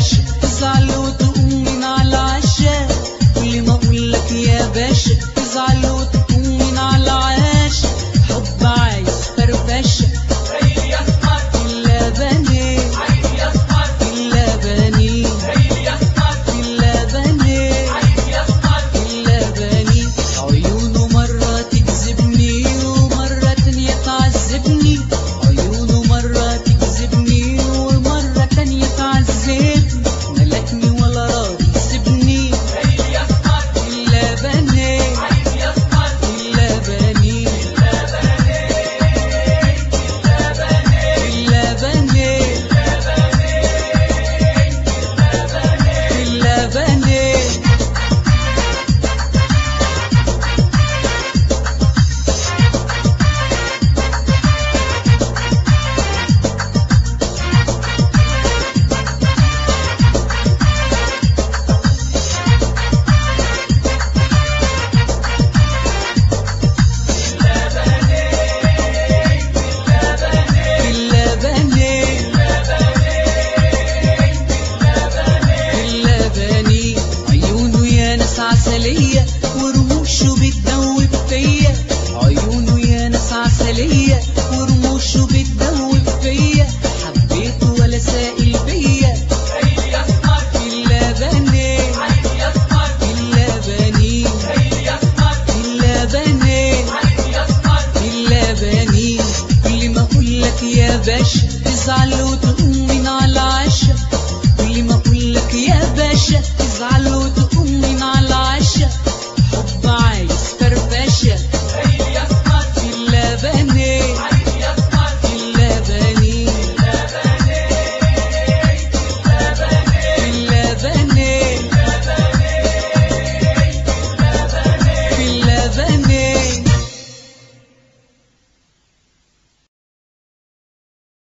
باشا تزعل وتقوم من على العشاء كل ما اقول لك يا باشا تزعل وتقوم من على العشاء حب عايز فرفشه الا بني الا بني الا بني الا بني عيونه مرة تكذبني ومرة تانية تعذبني عيونه مرة تكذبني ومرة تانية تعذبني ملكني ولا راضي يسيبني الا بني الا بني الا بني الا بني إلا بني إلا بني عيونه يا ناس عسلية ورموشه بتدوب فيا عيونه يا ناس عسلية ورموشه بتدوب فيا حبيته ولا سائل بيا إلا بني إلا بني إلا بني إلا بني كل ما أقول لك يا باشا تزعل وتقوم من على العشاء كل ما أقول لك يا باشا تزعل وتقوم